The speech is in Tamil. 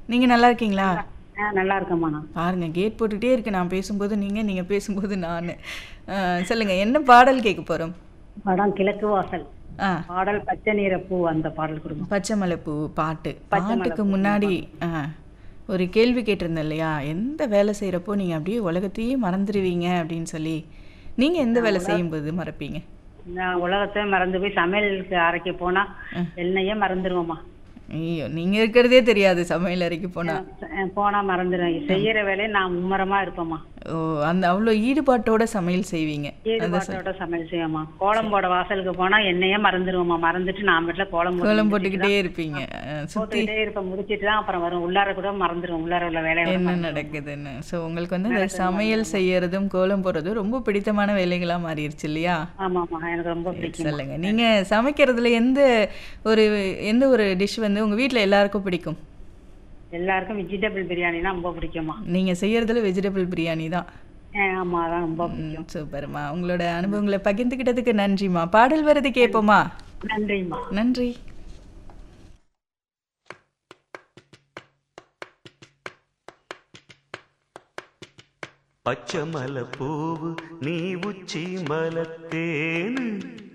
நீங்க நல்லா இருக்கீங்களா ஆ நல்லா இருக்கேம்மா நான் பாருங்க கேட் போட்டுட்டே இருக்கு நான் பேசும்போது நீங்க நீங்க பேசும்போது நான் சொல்லுங்க என்ன பாடல் கேட்க போறோம் படம் கிழக்கு வாசல் ஆ பாடல் பச்சை நிற பூ அந்த பாடல் கொடுங்க பச்சை மலைப்பூ பாட்டு பாட்டுக்கு முன்னாடி ஆ ஒரு கேள்வி கேட்டிருந்தேன் இல்லையா எந்த வேலை செய்கிறப்போ நீங்கள் அப்படியே உலகத்தையே மறந்துடுவீங்க அப்படின்னு சொல்லி நீங்கள் எந்த வேலை செய்யும்போது மறப்பீங்க நான் உலகத்தை மறந்து போய் சமையலுக்கு அறைக்கு போனா என்னையே மறந்துடுவோம்மா ஐயோ நீங்கள் இருக்கிறதே தெரியாது சமையல் அறைக்கு போனால் அஹ் போனா மறந்துடுவேன் செய்யற வேலையை நான் மும்மரமா இருப்பேம்மா ஓ அந்த அவ்வளோ ஈடுபாட்டோட சமையல் செய்வீங்க ஈடுபாட்டோட சமையல் செய்வோம்மா கோலம் போட வாசலுக்கு போனா என்னையே மறந்துடுவோம்மா மறந்துட்டு நான் வீட்டுல கோலம் போட்டு கோலம் போட்டுக்கிட்டே இருப்பீங்க அஹ், சுத்தி போட்டுக்கிட்டே இருப்பேன் முடிச்சிட்டு தான் அப்புறம் வரும் உள்ளார கூட மறந்துடுவோம் உள்ளார உள்ள வேலையை என்ன நடக்குதுன்னு ஸோ உங்களுக்கு வந்து இந்த சமையல் செய்யறதும் கோலம் போடுறதும் ரொம்ப பிடித்தமான வேலைகளாக மாறிடுச்சு இல்லையா ஆமாம்மா எனக்கு ரொம்ப பிடிக்கும் சொல்லுங்க நீங்க சமைக்கிறதுல எந்த ஒரு எந்த ஒரு டிஷ் வந்து உங்க வீட்ல எல்லாருக்கும் பிடிக்கும் எல்லாருக்கும் வெஜிடபிள் பிரியாணினா ரொம்ப பிடிக்குமா நீங்க செய்யறதுல வெஜிடபிள் பிரியாணி தான் ஆமா அதான் ரொம்ப ம், சூப்பர்மா உங்களோட அனுபவங்களை பகிர்ந்துக்கிட்டதுக்கு நன்றிம்மா பாடல் வருது கேட்போமா நன்றிம்மா நன்றி പച്ചമല പൂവ് നീ ഉച്ചി മലത്തേന്